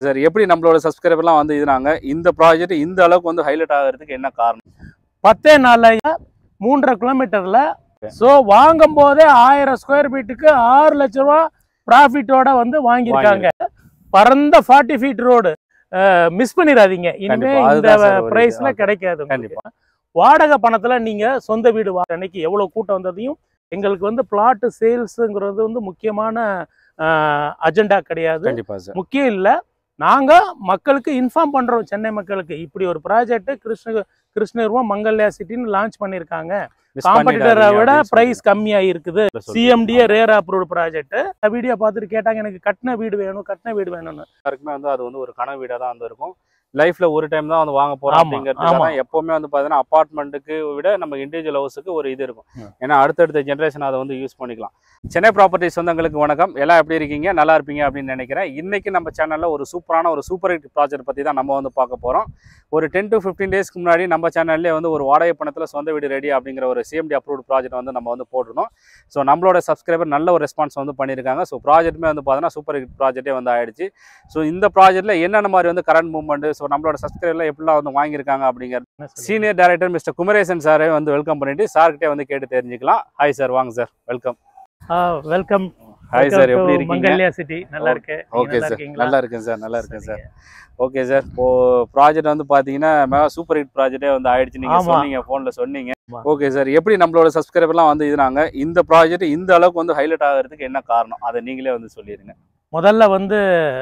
Sir எப்படி நம்மளோட சப்ஸ்கிரைபர்லாம் வந்து இதுனாங்க இந்த ப்ராஜெக்ட் இந்த அளவுக்கு வந்து ஹைலைட் ஆகிறதுக்கு என்ன காரணம் பத்தே நாள்ல மூன்றரை கிலோமீட்டர்ல ஸோ வாங்கும் போதே ஆயிரம் ஸ்கொயர் ஃபீட்டுக்கு ஆறு லட்ச ரூபா ப்ராஃபிட்டோட வந்து வாங்கியிருக்காங்க பரந்த ஃபார்ட்டி ஃபீட் ரோடு மிஸ் பண்ணிடாதீங்க இனிமே கண்டிப்பா. இந்த அதுதான் sir ஒரு இது. பிரைஸ்ல Okay. கிடைக்காது உங்களுக்கு. கண்டிப்பா. வாடகை பணத்துல நீங்க சொந்த வீடு வாங்க அன்னைக்கு எவ்வளவு கூட்டம் வந்ததையும் எங்களுக்கு வந்து பிளாட் சேல்ஸுங்கிறது வந்து முக்கியமான அஜெண்டா கிடையாது கண்டிப்பா சார் முக்கியம் இல்லை நாங்க மக்களுக்கு இன்ஃபார்ம் பண்றோம் சென்னை மக்களுக்கு இப்படி ஒரு ப்ராஜெக்ட் கிருஷ்ண கிருஷ்ணகிருவம் மங்கல்யா சிட்டின்னு லான்ச் பண்ணியிருக்காங்க Miss காம்படிட்டரை பண்ணிடாதீங்க விட அப்படின்னு பிரைஸ் கம்மியா இருக்குது சொல்லி. CMDA rare approved project video பார்த்துட்டு கேட்டாங்க எனக்கு கட்டின வீடு வேணும் கட்டின வீடு வேணும்னு எல்லாருக்குமே வந்து அது வந்து ஒரு கனவு வீடாக தான் வந்து இருக்கும் லைஃப்ல ஒரு டைம் தான் வந்து வாங்க போறோம் ஆமா, அப்படிங்கிறதுக்காக ஆமா. எப்பவுமே வந்து பாத்தீங்கன்னா அபார்ட்மெண்ட்டுக்கு விட நம்ம இண்டிவிஜுவல் ஹவுஸுக்கு ஒரு இது இருக்கும் ம். ஏன்னா அடுத்தடுத்த ஜென்ரேஷன் அதை வந்து யூஸ் பண்ணிக்கலாம் சென்னை ப்ராப்பர்ட்டி சொந்தங்களுக்கு வணக்கம் எல்லாம் எப்படி இருக்கீங்க நல்லா இருப்பீங்க அப்படின்னு நினைக்கிறேன் இன்னைக்கு நம்ம சேனல்ல ஒரு சூப்பரான ஒரு சூப்பர் ஹிட் ப்ராஜெக்ட் பத்தி தான் நம்ம வந்து பார்க்க போறோம் ஒரு டென் டு ஃபிஃப்டீன் டேஸ்க்கு முன்னாடி நம்ம சேனல்லே வந்து ஒரு வாடகை பணத்தில் சொந்த வீடு ரெடி அப்படிங்கிற ஒரு சிஎம்டி அப்ரூவ்ட் ப்ராஜெக்ட் வந்து நம்ம வந்து போட்டிருந்தோம் ஸோ நம்மளோட சப்ஸ்கிரைபர் நல்ல ஒரு ரெஸ்பான்ஸ் வந்து பண்ணியிருக்காங்க ஸோ ப்ராஜெக்ட்டுமே வந்து பார்த்தீங்கன்னா சூப்பர் ஹிட் ப்ராஜெக்டே வந்து ஆயிடுச்சு ஸோ இந்த ப்ராஜெக்ட்டில் என்னென்ன மாதிரி வந்து கரண்ட் மூவ்மெண்ட் ஸோ நம்மளோட சப்ஸ்கிரைபர்லாம் எப்படிலாம் வந்து வாங்கியிருக்காங்க அப்படிங்கிறது என்ன சொல்றீங்க? சீனியர் டைரக்டர் மிஸ்டர் குமரேசன் சாரை வந்து வெல்கம் பண்ணிட்டு சார்கிட்டே வந்து கேட்டு தெரிஞ்சுக்கலாம் ஹாய் சார் வாங்க sir welcome uh, welcome hi sir எப்படி இருக்கீங்க மங்கல்யா சிட்டி நல்லா இருக்கு நீங்க ஓகே நல்லா சார் இருக்கீங்களா? நல்லா இருக்கேன் சார் நல்லா இருக்கேன் சார் சரிங்க. ஓகே சார் இப்போ ப்ராஜெக்ட் வந்து பாத்தீங்கன்னா மெகா சூப்பர் ஹிட் ப்ராஜெக்டே வந்து ஆயிடுச்சு நீங்க ஆமா. சொன்னீங்க போன்ல சொன்னீங்க ஆமா. ஓகே சார் எப்படி நம்மளோட சப்ஸ்கிரைபர்லாம் வந்து இதுனாங்க இந்த ப்ராஜெக்ட் இந்த அளவுக்கு வந்து ஹைலைட் ஆகிறதுக்கு என்ன காரணம் அதை நீங்களே வந்து சொல்லிடுங்க முதல்ல வந்து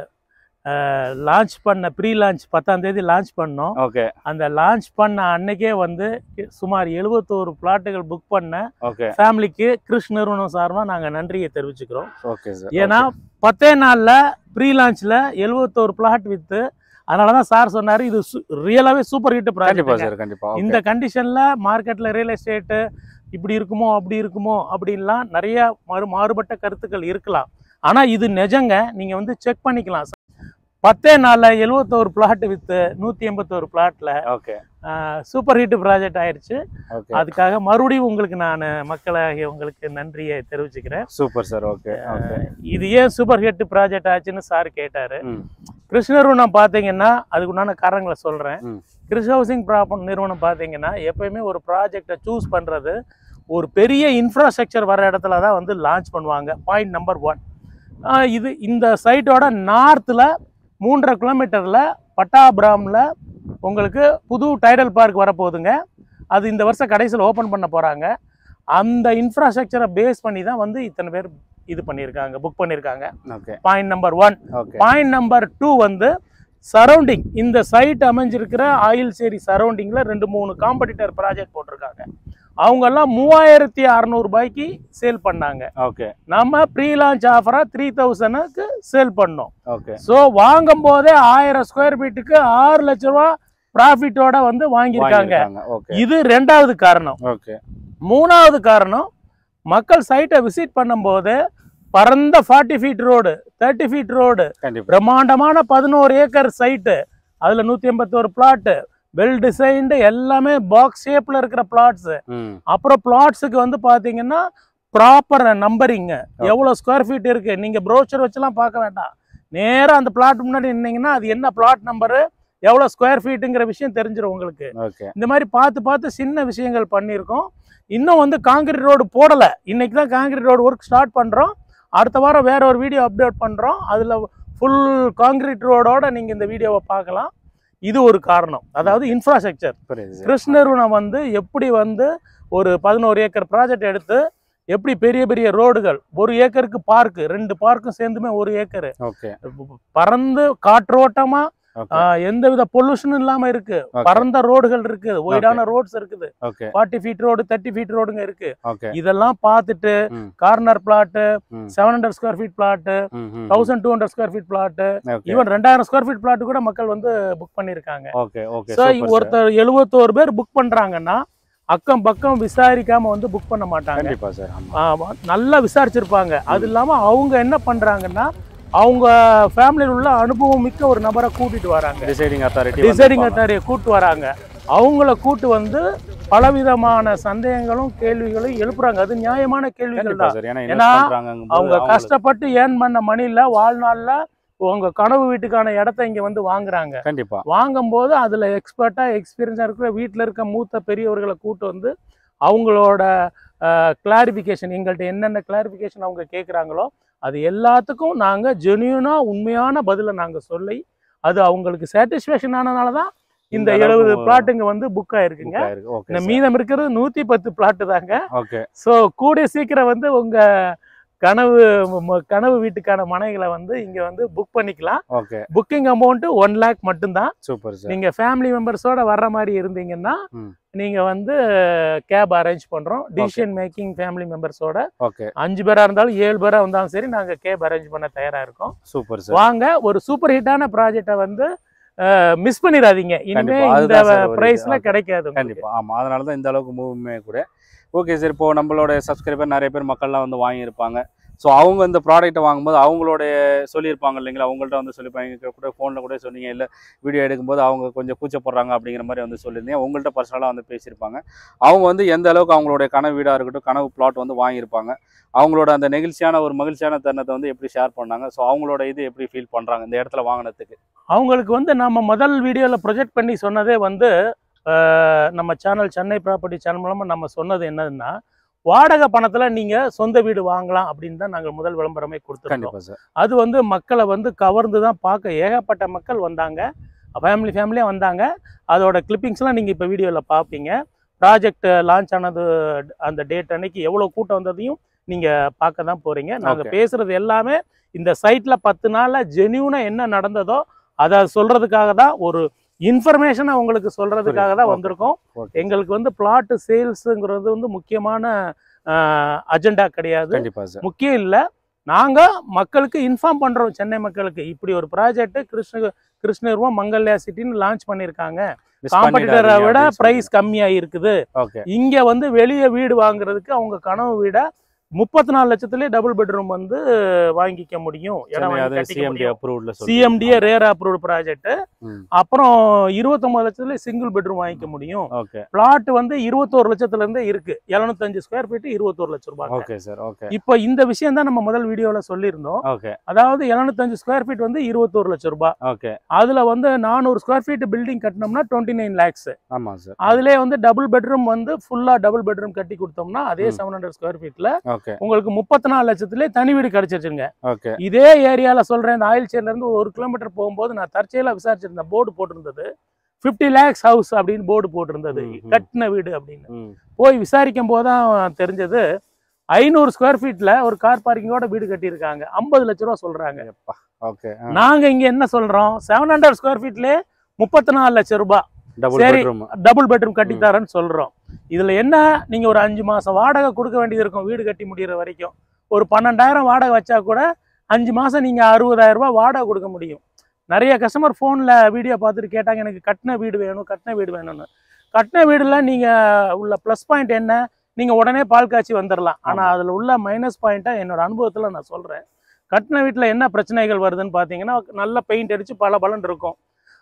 லான்ச் பண்ண ப்ரீ லான்ச் பத்தாம் தேதி லான்ச் பண்ணோம் ஓகே அந்த லான்ச் பண்ண அன்னைக்கே வந்து சுமார் எழுபத்தோரு பிளாட்டுகள் புக் பண்ண ஓகே ஃபேமிலிக்கு கிருஷ் நிறுவனம் சார்பாக நாங்கள் நன்றியை தெரிவிச்சுக்கிறோம் ஓகே சார் ஏன்னா பத்தே நாளில் ப்ரீ லான்ச்சில் எழுபத்தோரு பிளாட் வித்து அதனால தான் சார் சொன்னார் இது ரியலாகவே சூப்பர் ஹிட் கண்டிப்பா ப்ராஜெக்ட் சார் கண்டிப்பா இந்த கண்டிஷனில் மார்க்கெட்டில் ரியல் எஸ்டேட்டு இப்படி இருக்குமோ அப்படி இருக்குமோ அப்படின்லாம் நிறைய மாறு மாறுபட்ட கருத்துக்கள் இருக்கலாம் ஆனால் இது நிஜங்க நீங்கள் வந்து செக் பண்ணிக்கலாம் பத்தே நாளில் எழுபத்தோரு பிளாட் வித்து நூற்றி எண்பத்தோரு பிளாட்டில் ஓகே சூப்பர் ஹிட் ப்ராஜெக்ட் ஆயிடுச்சு ஓகே அதுக்காக மறுபடியும் உங்களுக்கு நான் மக்களாகிய உங்களுக்கு நன்றியை தெரிவிச்சுக்கிறேன் சூப்பர் சார் ஓகே ஓகே இது ஏன் சூப்பர் ஹிட் ப்ராஜெக்ட் ஆச்சுன்னு சார் கேட்டாரு ம் கிருஷ்ணருவனம் பார்த்தீங்கன்னா அதுக்கு உண்டான காரணங்களை சொல்கிறேன் ம். கிருஷ் ஹவுசிங் ப்ராப்பர் நிறுவனம் பார்த்தீங்கன்னா எப்பயுமே ஒரு ப்ராஜெக்டை சூஸ் பண்ணுறது ஒரு பெரிய இன்ஃப்ராஸ்ட்ரக்சர் வர இடத்துல தான் வந்து லான்ச் பண்ணுவாங்க பாயிண்ட் நம்பர் ஒன் இது இந்த சைட்டோட நார்த்தில் மூன்றரை கிலோமீட்டரில் பட்டாபுராமில் உங்களுக்கு புது டைடல் பார்க் வரப்போகுதுங்க அது இந்த வருஷம் கடைசியில் ஓப்பன் பண்ண போகிறாங்க அந்த இன்ஃப்ராஸ்ட்ரக்சரை பேஸ் பண்ணி தான் வந்து இத்தனை பேர் இது பண்ணியிருக்காங்க புக் பண்ணியிருக்காங்க okay point number one okay point number two வந்து சரௌண்டிங் இந்த சைட் அமைஞ்சிருக்கிற ஆயில் சேரி சரௌண்டிங்கில் ரெண்டு மூணு காம்படிட்டர் ப்ராஜெக்ட் போட்டிருக்காங்க அவங்கெல்லாம் மூவாயிரத்தி அறநூறுபாய்க்கு சேல் பண்ணாங்க ஓகே நம்ம ப்ரீ லான்ச் ஆஃபராக த்ரீ தௌசண்ட்க்கு சேல் பண்ணோம் ஓகே ஸோ வாங்கும் போதே ஆயிரம் ஸ்கொயர் ஃபீட்டுக்கு ஆறு லட்ச ரூபா ப்ராஃபிட்டோட வந்து வாங்கியிருக்காங்க ஓகே இது ரெண்டாவது காரணம் ஓகே மூணாவது காரணம் மக்கள் சைட்டை விசிட் பண்ணும்போது பரந்த forty feet road thirty feet road கண்டிப்பா பிரம்மாண்டமான பதினோரு ஏக்கர் சைட்டு அதில் நூற்றி எண்பத்தோரு பிளாட்டு வெல் டிசைன்டு எல்லாமே பாக்ஸ் ஷேப்பில் இருக்கிற பிளாட்ஸு ம் அப்புறம் பிளாட்ஸுக்கு வந்து பார்த்தீங்கன்னா ப்ராப்பர் நம்பரிங்க எவ்வளோ ஸ்கொயர் ஃபீட் இருக்குது நீங்கள் ப்ரோச்சர் வச்சுலாம் பார்க்க வேண்டாம் நேராக அந்த பிளாட் முன்னாடி நின்னீங்கன்னா அது என்ன பிளாட் நம்பரு எவ்வளோ ஸ்கொயர் ஃபீட்டுங்கிற விஷயம் தெரிஞ்சிடும் உங்களுக்கு ஓகே இந்த மாதிரி பார்த்து பார்த்து சின்ன விஷயங்கள் பண்ணியிருக்கோம் இன்னும் வந்து காங்கிரீட் ரோடு போடலை இன்னைக்கு தான் காங்கிரீட் ரோடு ஒர்க் ஸ்டார்ட் பண்ணுறோம் அடுத்த வாரம் வேற ஒரு வீடியோ அப்டேட் பண்ணுறோம் அதில் ஃபுல் காங்கிரீட் ரோடோட நீங்கள் இந்த வீடியோவை பார்க்கலாம் இது ஒரு காரணம் அதாவது இன்ஃப்ராஸ்ட்ரக்சர் புரியுது சார் கிருஷ்ணருவனம் வந்து எப்படி வந்து ஒரு பதினோரு ஏக்கர் ப்ராஜெக்ட் எடுத்து எப்படி பெரிய பெரிய ரோடுகள் ஒரு ஏக்கருக்கு பார்க்கு ரெண்டு பார்க்கும் சேர்ந்துமே ஒரு ஏக்கரு ஓகே பறந்து காற்றோட்டமா ஓகே ஆஹ், எந்தவித பொல்யூஷனும் இல்லாம இருக்கு Okay. பரந்த ரோடுகள் இருக்குது ஒய்டான ரோட்ஸ் இருக்குது okay forty feet road thirty feet ரோடுங்க இருக்கு ஓகே இதெல்லாம் பார்த்துட்டு ம். கார்னர் பிளாட்டு ம். Seven hundred square feet plot ம், ம், thousand two hundred square feet plot okay even ரெண்டாயிரம் ஸ்கொயர் ஃபீட் பிளாட் கூட மக்கள் வந்து புக் பண்ணியிருக்காங்க okay okay so super sir. ஒருத்தர் எழுபத்தோரு பேர் புக் பண்றாங்கன்னா அக்கம் பக்கம் விசாரிக்காம வந்து புக் பண்ண மாட்டாங்க கண்டிப்பா சார் ஆமா ஆமா, நல்லா விசாரிச்சிருப்பாங்க அது இல்லாம அவங்க என்ன பண்றாங்கன்னா அவங்க ஃபேமிலியில் உள்ள அனுபவம் மிக்க ஒரு நபரை கூட்டிட்டு வராங்க டிசைடிங் அத்தாரிட்டி டிசைடிங் அத்தாரியை கூட்டு வராங்க அவங்கள கூட்டு வந்து பலவிதமான சந்தேகங்களும் கேள்விகளும் எழுப்புறாங்க அது நியாயமான கேள்விகள் கண்டிப்பா தான் சார் ஏன்னா ஏன்னா இன்வெஸ்ட் பண்றாங்க அவங்க கஷ்டப்பட்டு ஏர்ன் பண்ண மணில வாழ்நாள்ல உங்க கனவு வீட்டுக்கான இடத்த இங்க வந்து வாங்குறாங்க கண்டிப்பா வாங்கும்போது அதுல எக்ஸ்பர்ட்டா எக்ஸ்பீரியன்ஸா இருக்கிற வீட்டில் இருக்க மூத்த பெரியவர்களை கூட்டு வந்து அவங்களோட கிளாரிஃபிகேஷன் எங்கள்கிட்ட என்னென்ன கிளாரிஃபிகேஷன் அவங்க கேட்குறாங்களோ அது எல்லாத்துக்கும் நாங்கள் ஜென்யூனாக உண்மையான பதிலை நாங்கள் சொல்லி அது அவங்களுக்கு சாட்டிஸ்ஃபேக்ஷன் ஆனதுனால தான் இந்த இந்த அளவுக்கு எழுபது ஒரு- பிளாட்டுங்க வந்து புக் ஆயிருக்குங்க book ஆயிருக்கு. Okay, இந்த sir. மீதம் இருக்கிறது நூற்றி பத்து பிளாட்டு தாங்க Okay. ஸோ கூடிய சீக்கிரம் வந்து உங்க கனவு ம- கனவு வீட்டுக்கான மனைகளை வந்து இங்க வந்து புக் பண்ணிக்கலாம் Okay. Booking amount one lakh மட்டும்தான் Super, sir. நீங்க ஃபேமிலி மெம்பர்ஸோட வர்ற மாதிரி இருந்தீங்கன்னா ம். நீங்க வந்து கேப் அரேஞ்ச் பண்றோம் டிசிஷன் மேக்கிங் ஃபேமிலி மெம்பர்ஸோட Okay. அஞ்சு பேரா இருந்தாலும் ஏழு பேரா இருந்தாலும் சரி நாங்க கேப் அரேஞ்ச் பண்ண தயாரா இருக்கோம் Super, sir. வாங்க ஒரு சூப்பர் ஹிட்டான ப்ராஜெக்டை வந்து மிஸ் பண்ணிடாதீங்க இனிமே கண்டிப்பா. இந்த அதுதான் sir ஒரு இது. பிரைஸ்ல Okay. கிடைக்காது உங்களுக்கு. கண்டிப்பா ஆமா அதனால தான் இந்த அளவுக்கு மூவ்மே கூட ஓகே சார் இப்போ நம்மளோட சப்ஸ்கிரைபர் நிறைய பேர் மக்கள்லாம் வந்து வாங்கியிருப்பாங்க ஸோ அவங்க இந்த ப்ராடக்ட்டை வாங்கும்போது அவங்களுடைய சொல்லியிருப்பாங்க இல்லைங்களா அவங்கள்ட்ட வந்து சொல்லியிருப்பாங்க கூட ஃபோனில் கூட சொன்னீங்க இல்லை வீடியோ எடுக்கும்போது அவங்க கொஞ்சம் கூச்சப்படுறாங்க அப்படிங்கிற மாதிரி வந்து சொல்லியிருந்தீங்க உங்கள்கிட்ட பர்சனலாக வந்து பேசியிருப்பாங்க அவங்க வந்து எந்த அளவுக்கு அவங்களுடைய கனவு வீடாக இருக்கட்டும் கனவு பிளாட் வந்து வாங்கியிருப்பாங்க அவங்களோட அந்த நெகிழ்ச்சியான ஒரு மகிழ்ச்சியான தருணத்தை வந்து எப்படி ஷேர் பண்ணாங்க ஸோ அவங்களோட இது எப்படி ஃபீல் பண்ணுறாங்க இந்த இடத்துல வாங்கினதுக்கு அவங்களுக்கு வந்து நம்ம முதல் வீடியோவில் ப்ரொஜெக்ட் பண்ணி சொன்னதே வந்து அஹ், நம்ம சேனல் சென்னை ப்ராப்பர்ட்டி சேனல் மூலமாக நம்ம சொன்னது என்னதுன்னா வாடகை பணத்தில் நீங்கள் சொந்த வீடு வாங்கலாம் அப்படின்னு தான் நாங்கள் முதல் விளம்பரமே கொடுத்துருக்கோம் கண்டிப்பாக சார் அது வந்து மக்களை வந்து கவர்ந்து தான் பார்க்க ஏகப்பட்ட மக்கள் வந்தாங்க ஃபேமிலி ஃபேமிலியாக வந்தாங்க அதோட கிளிப்பிங்ஸ்லாம் நீங்கள் இப்போ வீடியோவில் பார்ப்பீங்க ப்ராஜெக்ட் லான்ச் ஆனது அந்த டேட் அன்னைக்கு எவ்வளோ கூட்டம் வந்ததையும் நீங்கள் பார்க்க தான் போகிறீங்க நாங்கள் Okay. பேசுகிறது எல்லாமே இந்த சைட்டில் பத்து நாளில் ஜென்யூனாக என்ன நடந்ததோ அதை சொல்கிறதுக்காக தான் ஒரு இன்ஃபர்மேஷனை உங்களுக்கு சொல்கிறதுக்காக புரியுது. தான் Okay. வந்திருக்கோம் ஓகே எங்களுக்கு வந்து பிளாட் சேல்ஸுங்கிறது வந்து முக்கியமான அஜெண்டா கிடையாது கண்டிப்பாக சார் முக்கியம் இல்லை நாங்க மக்களுக்கு இன்ஃபார்ம் பண்றோம் சென்னை மக்களுக்கு இப்படி ஒரு ப்ராஜெக்ட் கிருஷ்ண கிருஷ்ணகிருவம் மங்கல்யா சிட்டின்னு லான்ச் பண்ணியிருக்காங்க காம்படிட்டரை விட பிரைஸ் கம்மியா இருக்குது ஓகே இங்க வந்து வெளியே வீடு வாங்குறதுக்கு அவங்க கனவு வீட முப்பத்தி நாலு லட்சத்துலயே டபுள் பெட்ரூம் வந்து வாங்கிக்க முடியும் இடம் வாங்கி அது கட்டிக்க சிஎம்டி முடியும் அப்ரூவ்ல சிஎம்டிஏ ரேர் அப்ரூவ்டு ப்ராஜெக்ட் ம். அப்புறம் இருபத்தொன்பது லட்சத்துல சிங்கிள் பெட்ரூம் வாங்கிக்க முடியும் ஓகே பிளாட் வந்து இருபத்தோரு லட்சத்துல இருந்தே இருக்கு எழுநூத்தஞ்சு ஸ்கொயர் ஃபீட் இருபத்தோரு லட்சம் ரூபாய் ஓகே சார் ஓகே இப்போ இந்த விஷயம் தான் நம்ம முதல் வீடியோல சொல்லியிருந்தோம் ஓகே அதாவது எழுநூத்தஞ்சு ஸ்கொயர் ஃபீட் வந்து இருபத்தோரு லட்சம் ரூபாய் ஓகே அதுல வந்து நானூறு ஸ்கொயர் ஃபீட் பில்டிங் கட்டினோம்னா டுவெண்ட்டி நைன் லேக்ஸ் ஆமா சார் அதுலயே வந்து டபுள் பெட்ரூம் வந்து ஃபுல்லா டபுள் பெட்ரூம் கட்டி கொடுத்தோம்னா அதே ம். செவன் ஹண்ட்ரட் ஸ்கொயர் ஃபீட்ல ஓகே உங்களுக்கு முப்பத்தி நாலு லட்சத்துலயே தனி வீடு கிடைச்சிருச்சுங்க ஓகே இதே ஏரியால சொல்றேன் இந்த ஆயில் சேர்ல இருந்து ஒரு கிலோமீட்டர் போகும்போது நான் தற்செயலா விசாரிச்சிருந்தேன் போர்டு போட்டிருந்தது 50 லேக்ஸ் ஹவுஸ் அப்படின்னு போர்டு போட்டிருந்தது ம், ம். கட்டின வீடு அப்படின்னு ம் போய் விசாரிக்கும் போது தான் தெரிஞ்சது ஐநூறு ஸ்கொயர் ஃபீட்ல ஒரு கார் பார்க்கிங்கோட வீடு கட்டியிருக்காங்க ஐம்பது லட்ச ரூபா சொல்றாங்க எப்பா ஓகே நாங்க இங்க என்ன சொல்றோம் செவன் ஹண்ட்ரட் ஸ்கொயர் ஃபீட்லயே முப்பத்தி நாலு லட்சம் ரூபாய் டபுள் சரி. பெட்ரூம் டபுள் பெட்ரூம் கட்டி தரேன்னு சொல்றோம் இதுல என்ன நீங்க ஒரு அஞ்சு மாசம் வாடகை கொடுக்க வேண்டியது இருக்கும் வீடு கட்டி முடியிற வரைக்கும் ஒரு பன்னெண்டாயிரம் வாடகை வச்சா கூட அஞ்சு மாசம் நீங்க அறுபதாயிரம் ரூபாய் வாடகை கொடுக்க முடியும் நிறைய கஸ்டமர் ஃபோன்ல வீடியோ பார்த்துட்டு கேட்டாங்க எனக்கு கட்டின வீடு வேணும் கட்டின வீடு வேணும்னு கட்டின வீடுல நீங்க உள்ள ப்ளஸ் பாயிண்ட் என்ன நீங்க உடனே பால் காய்ச்சி வந்துடலாம் ஆனா ஆமா. அதுல உள்ள மைனஸ் பாயிண்ட்டை என்னோட அனுபவத்துல நான் சொல்றேன் கட்டின வீட்டுல என்ன பிரச்சனைகள் வருதுன்னு பாத்தீங்கன்னா நல்ல பெயிண்ட் அடிச்சு பல பலன் இருக்கும்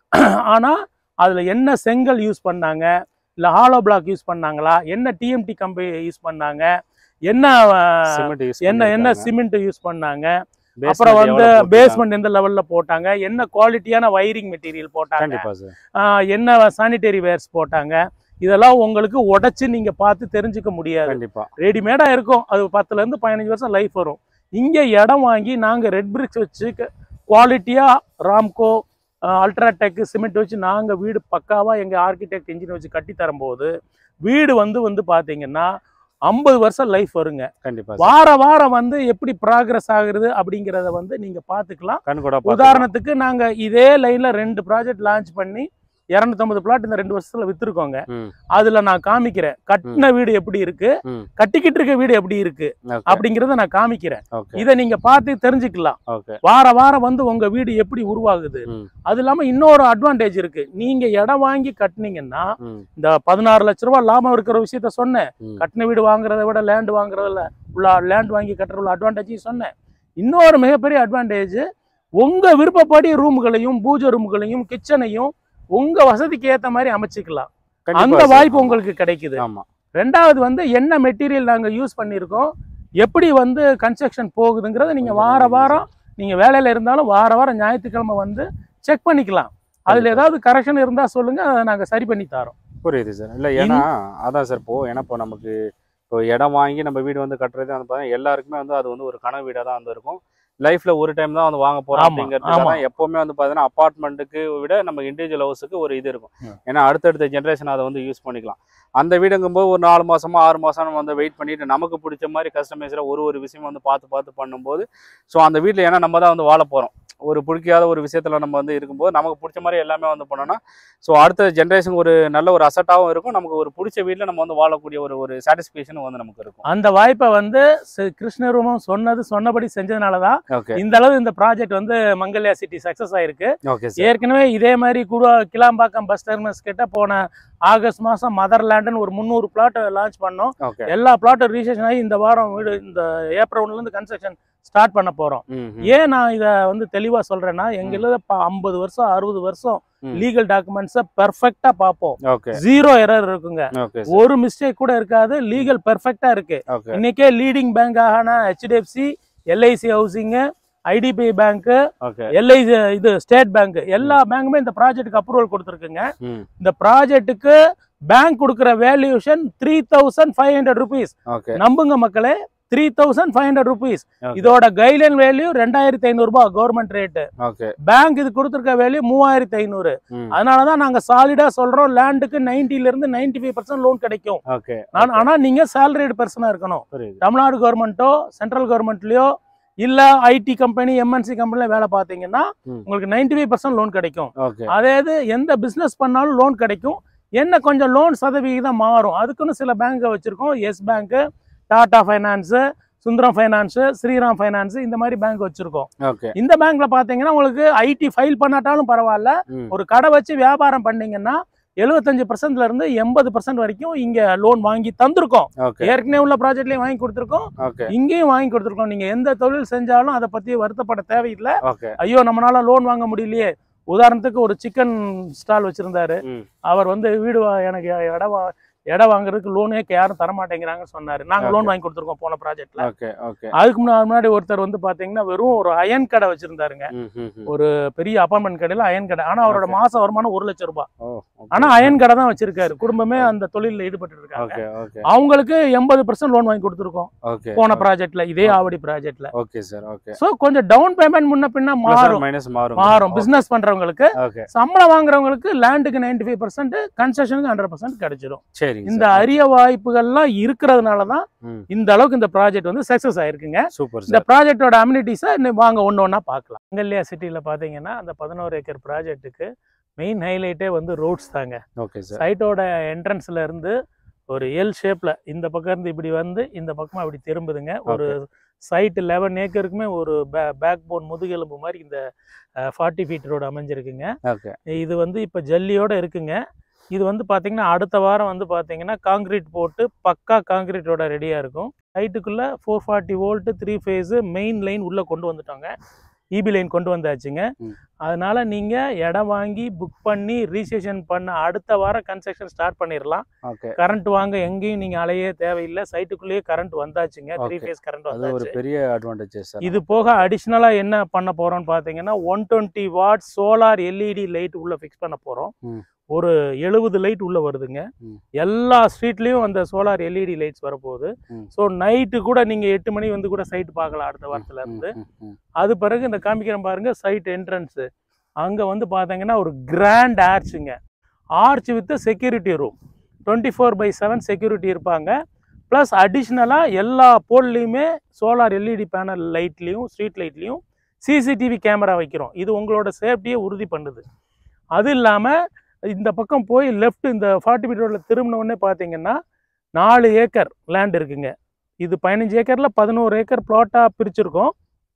ஆனா அதுல என்ன செங்கல் யூஸ் பண்ணாங்க இல்ல ஹாலோ பிளாக் யூஸ் பண்ணாங்களா என்ன டிஎம்டி கம்பெனி யூஸ் பண்ணாங்க என்ன அஹ், சிமெண்ட் யூஸ் என்ன என்ன சிமெண்ட் யூஸ் பண்ணாங்க அப்புறம் வந்து பேஸ்மெண்ட் எந்த லெவல்ல போட்டாங்க என்ன குவாலிட்டியான வயரிங் மெட்டீரியல் போட்டாங்க கண்டிப்பா சார் ஆஹ், என்ன சானிட்டரி வேர்ஸ் போட்டாங்க இதெல்லாம் உங்களுக்கு உடைச்சு நீங்க பார்த்து தெரிஞ்சுக்க முடியாது கண்டிப்பா ரெடிமேடா இருக்கும் அது பத்துல இருந்து பதினஞ்சு வருஷம் லைஃப் வரும் இங்க இடம் வாங்கி நாங்க ரெட் பிரிக்ஸ் வச்சு குவாலிட்டியா ராம்கோ அல்ட்ராடெக் சிமெண்ட் வச்சு நாங்க வீடு பக்காவா எங்க ஆர்கிடெக்ட் இன்ஜின் வச்சு கட்டி தரும்போது வீடு வந்து வந்து பாத்தீங்கன்னா ஐம்பது வருஷம் லைஃப் வருங்க கண்டிப்பா sir. வார வாரம் வந்து எப்படி ப்ராக்ரஸ் ஆகுறது அப்படிங்கிறத வந்து நீங்க பாத்துக்கலாம் கண் கூட பார்த்துக்கலாம். உதாரணத்துக்கு நாங்க இதே லைன்ல ரெண்டு ப்ராஜெக்ட் லான்ச் பண்ணி இரநூத்தம்பது பிளாட் இந்த ரெண்டு வருஷத்துல வித்துருக்கோங்க ம் அதுல நான் காமிக்கிறேன் கட்டின வீடு எப்படி இருக்கு ம். கட்டிக்கிட்டு இருக்க வீடு எப்படி இருக்கு ஓகே அப்படிங்கறத நான் காமிக்கிறேன் ஓகே இதை நீங்க பார்த்து தெரிஞ்சுக்கலாம் ஓகே வார வாரம் வந்து உங்க வீடு எப்படி உருவாகுது ம் அது இல்லாம இன்னொரு அட்வான்டேஜ் இருக்கு நீங்க இடம் வாங்கி கட்டுனீங்கன்னா ம் இந்த பதினாறு லட்ச ரூபாய் லாபம் இருக்கிற விஷயத்த சொன்னேன் ம் கட்டின வீடு வாங்குறத விட லேண்ட் வாங்குறதுல உள்ள லேண்ட் வாங்கி கட்டுற உள்ள அட்வான்டேஜையும் சொன்னேன் இன்னொரு மிகப்பெரிய அட்வான்டேஜ் உங்க விருப்பப்படி ரூம்களையும் பூஜை ரூம்களையும் கிச்சனையும் உங்க வசதிக்கு ஏத்த மாதிரி அமைச்சுக்கலாம் கண்டிப்பா அந்த sir. வாய்ப்பு ஆமா. உங்களுக்கு கிடைக்குது ஆமா ரெண்டாவது வந்து என்ன மெட்டீரியல் நாங்க யூஸ் பண்ணியிருக்கோம் எப்படி வந்து கன்ஸ்ட்ரக்ஷன் போகுதுங்கிறத நீங்க கொஞ்சம் வார கொஞ்சம் வாரம் நீங்கள் வேலையில் இருந்தாலும் வார வாரம் ஞாயிற்றுக்கிழமை வந்து செக் பண்ணிக்கலாம் அதில் கண்டிப்பா. ஏதாவது கரெக்ஷன் இருந்தால் சொல்லுங்கள் அதை நாங்கள் சரி பண்ணி தரோம் புரியுது சார் இல்லை ஏன்னா அதான் சார் இப்போ ஏன்னா இப்போ நமக்கு இப்போ இடம் வாங்கி நம்ம வீடு வந்து கட்டுறது வந்து பார்த்தீங்கன்னா எல்லாருக்குமே வந்து அது வந்து ஒரு கனவு வீடாக தான் வந்து இருக்கும் லைஃப்ல ஒரு டைம் தான் வந்து வாங்க போறோம் ஆமா, அப்படிங்கிறதுக்காக ஆமா. தான் எப்பவுமே வந்து பார்த்தீங்கன்னா அப்பார்ட்மெண்ட்டுக்கு விட நம்ம இண்டிவிஜுவல் ஹவுஸுக்கு ஒரு இது இருக்கும் ம். ஏன்னா அடுத்தடுத்த ஜென்ரேஷன் அதை வந்து யூஸ் பண்ணிக்கலாம் அந்த வீடுங்கும்போது ஒரு நாலு மாசமா ஆறு மாசம் நம்ம வந்து வெயிட் பண்ணிட்டு நமக்கு பிடிச்ச மாதிரி கஸ்டமைஸில் ஒரு ஒரு விஷயம் வந்து பார்த்து பார்த்து பண்ணும்போது ஸோ அந்த வீட்டில் ஏன்னா நம்ம தான் வந்து வாழ போகிறோம் ஒரு பிடிக்காத ஒரு விஷயத்துல நம்ம வந்து இருக்கும்போது நமக்கு பிடிச்ச மாதிரி எல்லாமே வந்து பண்ணோம்னா ஸோ அடுத்த ஜென்ரேஷன் ஒரு நல்ல ஒரு அசட்டாகவும் இருக்கும் நமக்கு ஒரு பிடிச்ச வீட்டில் நம்ம வந்து வாழக்கூடிய ஒரு ஒரு சாட்டிஸ்ஃபேக்ஷன் வந்து நமக்கு இருக்கும் அந்த வாய்ப்பை வந்து சி- கிருஷ்ணரூபம் சொன்னது சொன்னபடி செஞ்சதுனால தான் ஓகே இந்த அளவு இந்த ப்ராஜெக்ட் வந்து மங்கல்யா சிட்டி சக்ஸஸ் ஆயிருக்கு ஓகே சார் ஏற்கனவே இதே மாதிரி கூட கிளாம்பாக்கம் பஸ் டெர்மினஸ் கிட்ட போன ஆகஸ்ட் மாதம் மதர்லேண்டுன்னு ஒரு முந்நூறு பிளாட் லான்ச் பண்ணோம் ஓகே எல்லா பிளாட்டும் ரிஜிஸ்ட்ரேஷன் ஆகி இந்த வாரம் வீடு இந்த ஏப்ரல் ஒன்றுலேருந்து கன்ஸ்ட்ரக்ஷன் ஸ்டார்ட் பண்ண போகிறோம் ம் ம். ஏன் நான் இதை வந்து தெளிவாக சொல்கிறேன்னா எங்களில் ஐம்பது வருஷம் அறுபது வருஷம் ம். லீகல் டாக்குமெண்ட்ஸை பெர்ஃபெக்டாக பார்ப்போம் ஓகே ஜீரோ எரர் இருக்குங்க ஓகே சார் ஒரு மிஸ்டேக் கூட இருக்காது லீகல் பெர்ஃபெக்டாக இருக்கு ஓகே இன்னைக்கே லீடிங் பேங்க் ஆன ஹெச்டிஎஃப்சி எல்ஐசி ஹவுசிங்கு ஐடிபிஐ பேங்க்கு ஓகே எல்ஐசி இது ஸ்டேட் பேங்க் எல்லா பேங்க்குமே இந்த ப்ராஜெக்ட்டுக்கு அப்ரூவல் கொடுத்துருக்குங்க ம் இந்த ப்ராஜெக்ட்டுக்கு பேங்க் கொடுக்குற valuation three thousand five hundred rupees okay நம்புங்க மக்களே three thousand five hundred rupees Okay. இதோட கைட்லைன் வேல்யூ ரெண்டாயிரத்தி ஐநூறுபா கவர்மெண்ட் ரேட்டு ஓகே பேங்க் இது கொடுத்துருக்க வேல்யூ மூவாயிரத்தி ஐநூறு ம் அதனால தான் நாங்கள் சாலிடாக சொல்கிறோம் லேண்டுக்கு நைன்ட்டிலேருந்து நைன்டி ஃபைவ் பர்சன்ட் லோன் கிடைக்கும் ஓகே நான் ஆனால் நீங்கள் சேலரிடு பர்சனாக இருக்கணும் புரியுது தமிழ்நாடு கவர்மெண்ட்டோ சென்ட்ரல் கவர்மெண்ட்லயோ இல்ல ஐடி கம்பெனி எம்என்சி கம்பெனில வேலை பார்த்தீங்கன்னா ம். உங்களுக்கு நைன்டி ஃபைவ் பர்சன்ட் லோன் கிடைக்கும் ஓகே அதே இது எந்த பிசினஸ் பண்ணாலும் லோன் கிடைக்கும் என்ன கொஞ்சம் லோன் சதவிகிதம் மாறும் அதுக்குன்னு சில பேங்க் வச்சிருக்கோம் yes bank Tata finance Sundaram finance Shriram finance இந்த மாதிரி பேங்க் வச்சிருக்கோம் ஓகே இந்த பேங்க்ல பாத்தீங்கன்னா உங்களுக்கு ஐடி ஃபைல் பண்ணாட்டாலும் பரவாயில்ல ம் ஒரு கடை வச்சு வியாபாரம் பண்ணீங்கன்னா எழுபத்தஞ்சு பர்சன்ட்ல இருந்து எண்பது பர்சன்ட் வரைக்கும் இங்க லோன் வாங்கி தந்திருக்கோம் ஓகே ஏற்கனவே உள்ள ப்ராஜெக்ட்லயும் வாங்கி கொடுத்துருக்கோம் ஓகே இங்கேயும் வாங்கி கொடுத்துருக்கோம் நீங்க எந்த தொழில் செஞ்சாலும் அதை பத்தி வருத்தப்பட தேவையில்லை ஓகே ஐயோ நம்மளால லோன் வாங்க முடியலையே உதாரணத்துக்கு ஒரு சிக்கன் ஸ்டால் வச்சிருந்தாரு ம் அவர் வந்து வீடு வா- எனக்கு இடம் வா- இடம் வாங்குறதுக்கு லோனே யாரும் தர மாட்டேங்கிறாங்கன்னு சொன்னாரு நாங்க லோன் வாங்கி கொடுத்துருக்கோம் போன ப்ராஜெக்ட்ல ஓகே ஓகே அதுக்கு முன்னா- முன்னாடி ஒருத்தர் வந்து பாத்தீங்கன்னா வெறும் ஒரு அயன் கடை வச்சிருந்தாருங்க ம் ம் ம். ஒரு பெரிய அப்பார்ட்மெண்ட் கடையில அயன் கடை ஆனா அவரோட Okay. மாச வருமானம் ஒரு லட்சம் ரூபாய் ஓ okay. ஆனா அயன் கடை தான் வச்சிருக்காரு குடும்பமே அந்த தொழிலில் ஈடுபட்டு இருக்காங்க ஓகே ஓகே அவங்களுக்கு எண்பது பர்சன்ட் லோன் வாங்கி கொடுத்துருக்கோம் ஓகே போன ப்ராஜெக்ட்ல இதே ஆவடி ப்ராஜெக்ட்ல ஓகே சார் ஓகே சோ கொஞ்சம் டவுன் பேமெண்ட் முன்ன பின்ன மாறும் மைனஸ் மாறும் மாறும் பிசினஸ் பண்றவங்களுக்கு ஓகே சம்பளம் வாங்குறவங்களுக்கு லேண்டுக்கு நைன்டி ஃபைவ் பர்சன்ட் கன்ஸ்ட்ரக்ஷனுக்கு ஹண்ட்ரட் பர்சன்ட் கிடைச்சிடும் சரிங்க இந்த அரிய வாய்ப்புகள்லாம் இருக்கிறதுனால தான் ம் இந்த அளவுக்கு இந்த ப்ராஜெக்ட் வந்து சக்சஸ் ஆயிருக்குங்க சூப்பர் இந்த சார் ப்ராஜெக்டோட அம்யூனிட்டிஸை வாங்க ஒன்று ஒன்றா பார்க்கலாம் மங்கல்யா சிட்டியில் பார்த்தீங்கன்னா அந்த பதினோரு ஏக்கர் ப்ராஜெக்ட்டுக்கு மெயின் ஹைலைட்டே வந்து ரோட்ஸ் தாங்க ஓகே சார் சைட்டோட என்ட்ரன்ஸ்ல இருந்து ஒரு எல் ஷேப்ல இந்த பக்கம் இருந்து இப்படி வந்து இந்த பக்கமா இப்படி திரும்புதுங்க ஒரு சைட் லெவன் ஏக்கருக்குமே ஒரு பேக் போன் முதுகெலும்பு மாதிரி இந்த ஃபார்ட்டி ஃபீட் ரோடு அமைஞ்சிருக்குங்க ஓகே இது வந்து இப்போ ஜல்லியோட இருக்குங்க இது வந்து பார்த்தீங்கன்னா அடுத்த வாரம் வந்து பார்த்தீங்கன்னா காங்கிரீட் போட்டு பக்கா காங்கிரீட்டோட ரெடியாக இருக்கும் சைட்டுக்குள்ளே four forty volt three phase main line உள்ளே கொண்டு வந்துட்டாங்க இபி லைன் கொண்டு வந்தாச்சுங்க ம். அதனால நீங்கள் இடம் வாங்கி புக் பண்ணி ரிஜிஸ்ட்ரேஷன் பண்ண அடுத்த வாரம் கன்ஸ்ட்ரக்ஷன் ஸ்டார்ட் பண்ணிடலாம் ஓகே கரண்ட் வாங்க எங்கேயும் நீங்கள் அலையே தேவையில்லை சைட்டுக்குள்ளேயே கரண்ட் வந்தாச்சுங்க த்ரீ Okay. ஃபேஸ் கரண்ட் அது ஒரு வந்தாச்சு பெரிய அட்வான்டேஜ் சார் இது போக அடிஷ்னலாக என்ன பண்ண போறோம்னு பார்த்தீங்கன்னா one twenty watt solar LED light உள்ள ஃபிக்ஸ் பண்ண போறோம் ம். ஒரு எழுபது லைட் உள்ள வருதுங்க ம். எல்லா ஸ்ட்ரீட்லயும் அந்த சோலார் எல்இடி லைட்ஸ் வரப்போகுது ம். ஸோ நைட்டு கூட நீங்க எட்டு மணி வந்து கூட சைட் பார்க்கலாம் அடுத்த வாரத்துல இருந்து ம், ம், ம். அது பிறகு இந்த காமிக்கிறேன் பாருங்க சைட் என்ட்ரன்ஸ் அங்க வந்து பார்த்தீங்கன்னா ஒரு கிராண்ட் ஆர்ச்சுங்க arch with security room twenty four by seven security இருப்பாங்க ப்ளஸ் அடிஷ்னலாக எல்லா போல்லையுமே சோலார் எல்இடி பேனல் லைட்லேயும் ஸ்ட்ரீட் லைட்லேயும் சிசிடிவி கேமரா வைக்கிறோம் இது உங்களோட சேஃப்டியை உறுதி பண்ணுது அது இல்லாமல் இந்த பக்கம் போய் லெஃப்ட் இந்த ஃபார்ட்டி ஃபீட் ரோட்டில் திரும்பின உடனே பார்த்தீங்கன்னா நாலு ஏக்கர் லேண்ட் இருக்குங்க இது பதினஞ்சு ஏக்கரில் பதினோரு ஏக்கர் ப்ளாட்டாக பிரிச்சிருக்கோம்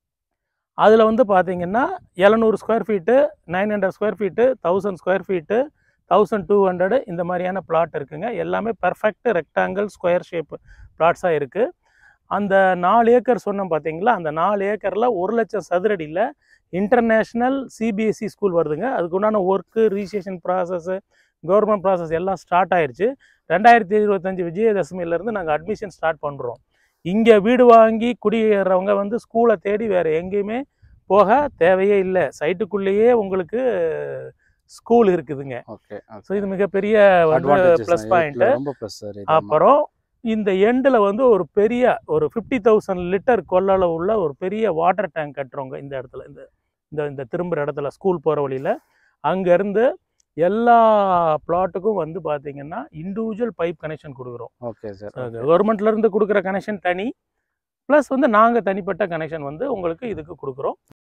அதில் வந்து பார்த்தீங்கன்னா எழுநூறு square feet nine hundred square feet thousand square feet thousand two hundred இந்த மாதிரியான பிளாட் இருக்குங்க எல்லாமே பெர்ஃபெக்ட் ரெக்டாங்கிள் ஸ்கொயர் ஷேப் பிளாட்ஸாக இருக்குது அந்த நாலு ஏக்கர் சொன்னோம் பார்த்தீங்களா அந்த நாலு ஏக்கரில் ஒரு லட்சம் சதுரடியில் இன்டர்நேஷ்னல் சிபிஎஸ்சி ஸ்கூல் வருதுங்க அதுக்கு உண்டான work registration process government process எல்லாம் ஸ்டார்ட் ஆயிருச்சு ரெண்டாயிரத்தி இருபத்தஞ்சி விஜயதசமியிலேருந்து நாங்கள் அட்மிஷன் ஸ்டார்ட் பண்ணுறோம் இங்கே வீடு வாங்கி குடியேறவங்க வந்து ஸ்கூலை தேடி வேறு எங்கேயுமே போக தேவையே இல்லை சைட்டுக்குள்ளேயே உங்களுக்கு ஸ்கூல் இருக்குதுங்க ஓகே ஸோ இது மிகப்பெரிய வந்து அட்வான்டேஜஸ் ப்ளஸ் பாயிண்ட் ரொம்ப ப்ளஸ் சார் அப்புறம் இந்த எண்டில் வந்து ஒரு பெரிய ஒரு ஃபிஃப்டி தௌசண்ட் லிட்டர் கொள்ளளவு உள்ள ஒரு பெரிய வாட்டர் டேங்க் கட்டுறவங்க இந்த இடத்துல இந்த இந்த இந்த திரும்புகிற இடத்துல ஸ்கூல் போகிற வழியில் அங்கேருந்து எல்லா பிளாட்டுக்கும் வந்து பார்த்தீங்கன்னா இண்டிவிஜுவல் பைப் கனெக்ஷன் கொடுக்குறோம் ஓகே சார் கவர்மெண்ட்லேருந்து கொடுக்குற கனெக்ஷன் தனி ப்ளஸ் வந்து நாங்கள் தனிப்பட்ட கனெக்ஷன் வந்து உங்களுக்கு இதுக்கு கொடுக்குறோம்